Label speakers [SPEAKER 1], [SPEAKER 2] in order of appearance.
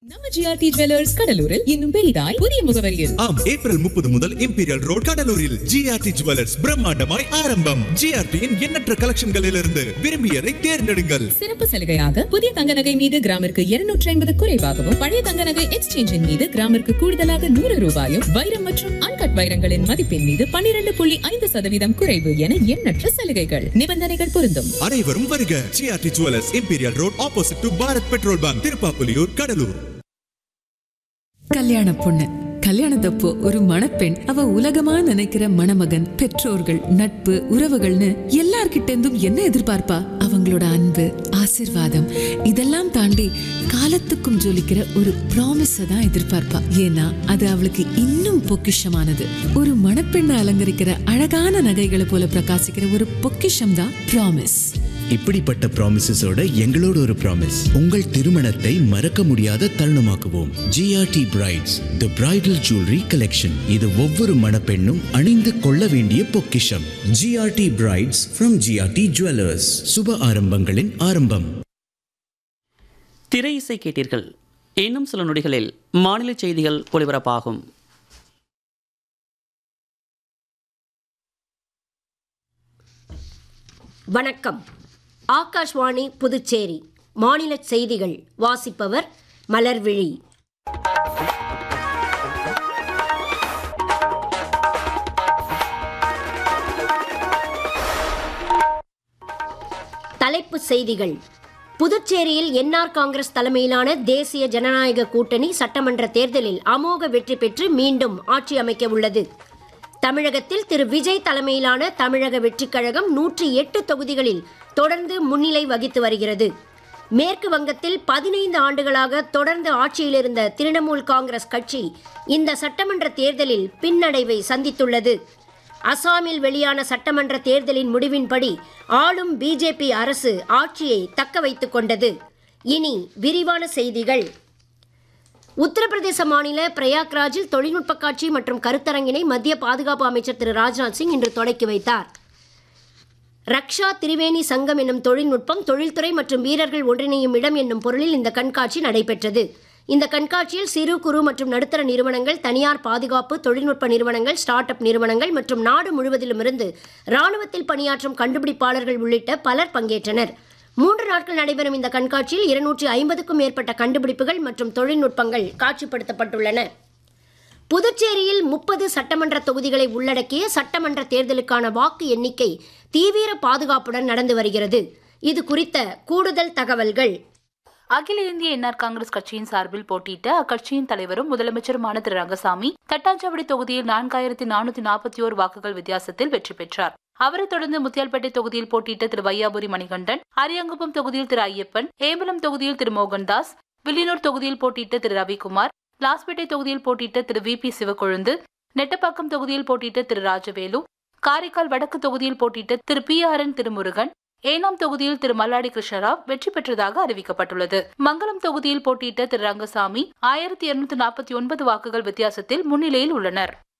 [SPEAKER 1] நம்ம GRT jewellers கடலூரில் இன்னும் பெரிதாய் புதிய முகவரியில்
[SPEAKER 2] ஆம் ஏப்ரல் முப்பது முதல் இம்பீரியல் ரோட் கடலூரில் ஜிஆர்டி ஜுவல்லர்ஸ் பிரம்மாண்டமாய் ஆரம்பம் ஜிஆர்டியின் எண்ணற்ற கலெக்ஷன்களிலிருந்து விரும்பியதை தேர்ந்தெடுங்கள்
[SPEAKER 1] சிறப்பு சலுகையாக புதிய தங்க நகை மீது கிராமிற்கு இருநூற்றி ஐம்பது குறைவாகவும் பழைய தங்க நகை எக்ஸ்சேஞ்சின் மீது கிராமிற்கு கூடுதலாக நூறு ரூபாயும் வைரம் மற்றும் அன்கட் வைரங்களின் மதிப்பின் மீது பன்னிரண்டு புள்ளி ஐந்து சதவீதம் குறைவு என எண்ணற்ற சலுகைகள் நிபந்தனைகள் பொருந்தும்
[SPEAKER 2] அனைவரும் வருக GRT jewellers imperial road opposite to Bharat petrol bunk Thiruppapuliyur Cuddalore
[SPEAKER 3] கல்யாண பொண்ணு கல்யாணத்தப்போ ஒரு மணப்பெண் அவ உலகமா நினைக்கிற மணமகன் பெற்றோர்கள் நட்பு உறவுகள்னு எல்லார்கிட்ட இருந்தும் என்ன எதிர்பார்ப்பா அவங்களோட அன்பு ஆசிர்வாதம் இதெல்லாம் தாண்டி காலத்துக்கும் ஜொலிக்கிற ஒரு ப்ராமிஸ தான் எதிர்பார்ப்பா ஏன்னா அது அவளுக்கு இன்னும் பொக்கிஷமானது ஒரு மணப்பெண்ணை அலங்கரிக்கிற அழகான நகைகளை போல பிரகாசிக்கிற ஒரு பொக்கிஷம் தான் ப்ராமிஸ்
[SPEAKER 4] இப்படிப்பட்ட ப்ராமிசஸோட எங்களோட ஒரு ப்ராமிஸ் உங்கள் திருமணத்தை மறக்க முடியாத தருணமாக்குவோம் GRT brides the bridal jewellery collection இது ஒவ்வொரு மணப்பெண்ணும் அணிந்து கொள்ள வேண்டிய பொக்கிஷம் GRT brides from GRT jewellers சுப ஆரம்பங்களின் ஆரம்பம்
[SPEAKER 5] திரை இசை கேட்டீர்கள் இன்னும் சில நொடிகளில் மாநில செய்திகள் ஒலிபரப்பாகும்
[SPEAKER 6] வணக்கம் ஆகாஷ்வாணி புதுச்சேரி மாநில செய்திகள் வாசிப்பவர் மலர்விழி தலைப்புச் செய்திகள் புதுச்சேரியில் என்ஆர் காங்கிரஸ் தலைமையிலான தேசிய ஜனநாயக கூட்டணி சட்டமன்ற தேர்தலில் அமோக வெற்றி பெற்று மீண்டும் ஆட்சி அமைக்க உள்ளது தமிழகத்தில் திரு விஜய் தலைமையிலான தமிழக வெற்றிக் கழகம் நூற்றி எட்டு தொகுதிகளில் தொடர்ந்து முன்னிலை வகித்து வருகிறது மேற்கு வங்கத்தில் பதினைந்து ஆண்டுகளாக தொடர்ந்து ஆட்சியில் இருந்த திரிணாமுல் காங்கிரஸ் கட்சி இந்த சட்டமன்ற தேர்தலில் பின்னடைவை சந்தித்துள்ளது அசாமில் வெளியான சட்டமன்ற தேர்தலின் முடிவின்படி ஆளும் பிஜேபி அரசு ஆட்சியை தக்க வைத்துக் கொண்டது இனி விரிவான செய்திகள் உத்தரப்பிரதேச மாநில பிரயாக்ராஜில் தொழில்நுட்ப காட்சி மற்றும் கருத்தரங்கினை மத்திய பாதுகாப்பு அமைச்சர் திரு ராஜ்நாத் சிங் இன்று தொடக்கி வைத்தார் ரக்ஷா திரிவேணி சங்கம் என்னும் தொழில்நுட்பம் தொழில்துறை மற்றும் வீரர்கள் ஒன்றிணையும் இடம் என்னும் பொருளில் இந்த கண்காட்சி நடைபெற்றது இந்த கண்காட்சியில் சிறு குறு மற்றும் நடுத்தர நிறுவனங்கள் தனியார் பாதுகாப்பு தொழில்நுட்ப நிறுவனங்கள் ஸ்டார்ட் அப் நிறுவனங்கள் மற்றும் நாடு முழுவதிலுமிருந்து ராணுவத்தில் பணியாற்றும் கண்டுபிடிப்பாளர்கள் உள்ளிட்ட பலர் பங்கேற்றனர் மூன்று நாட்கள் நடைபெறும் இந்த கண்காட்சியில் இருநூற்றி ஐம்பதுக்கும் மேற்பட்ட கண்டுபிடிப்புகள் மற்றும் தொழில்நுட்பங்கள் காட்சிப்படுத்தப்பட்டுள்ளன புதுச்சேரியில் முப்பது சட்டமன்ற தொகுதிகளை உள்ளடக்கிய சட்டமன்ற தேர்தலுக்கான வாக்கு எண்ணிக்கை தீவிர பாதுகாப்புடன் நடந்து வருகிறது இது குறித்த கூடுதல் தகவல்கள்
[SPEAKER 7] அகில இந்திய என்ஆர் காங்கிரஸ் கட்சியின் சார்பில் போட்டியிட்ட அக்கட்சியின் தலைவரும் முதலமைச்சருமான திரு ரங்கசாமி தட்டாஞ்சாவடி தொகுதியில் நான்காயிரத்தி நானூத்தி நாற்பத்தி ஓரு வாக்குகள் வித்தியாசத்தில் வெற்றி பெற்றார் அவரைத் தொடர்ந்து முத்தியால்பேட்டை தொகுதியில் போட்டியிட்ட திரு வையாபுரி மணிகண்டன் அரியாங்குப்பம் தொகுதியில் திரு ஐயப்பன் ஏம்பலம் தொகுதியில் திரு மோகன்தாஸ் வில்லியனூர் தொகுதியில் போட்டியிட்ட திரு ரவிக்குமார் லாஸ்பேட்டை தொகுதியில் போட்டியிட்ட திரு வி பி சிவக்கொழுந்து நெட்டப்பாக்கம் தொகுதியில் போட்டியிட்ட திரு ராஜவேலு காரைக்கால் வடக்கு தொகுதியில் போட்டியிட்ட Thiru P R N Thirumurugan Yanam தொகுதியில் திரு மல்லாடி கிருஷ்ணராவ் வெற்றி பெற்றதாக அறிவிக்கப்பட்டுள்ளது மங்களம் தொகுதியில் போட்டியிட்ட திரு ரங்கசாமி ஆயிரத்தி இருநூத்தி நாற்பத்தி ஒன்பது வாக்குகள் வித்தியாசத்தில் முன்னிலையில் உள்ளனர்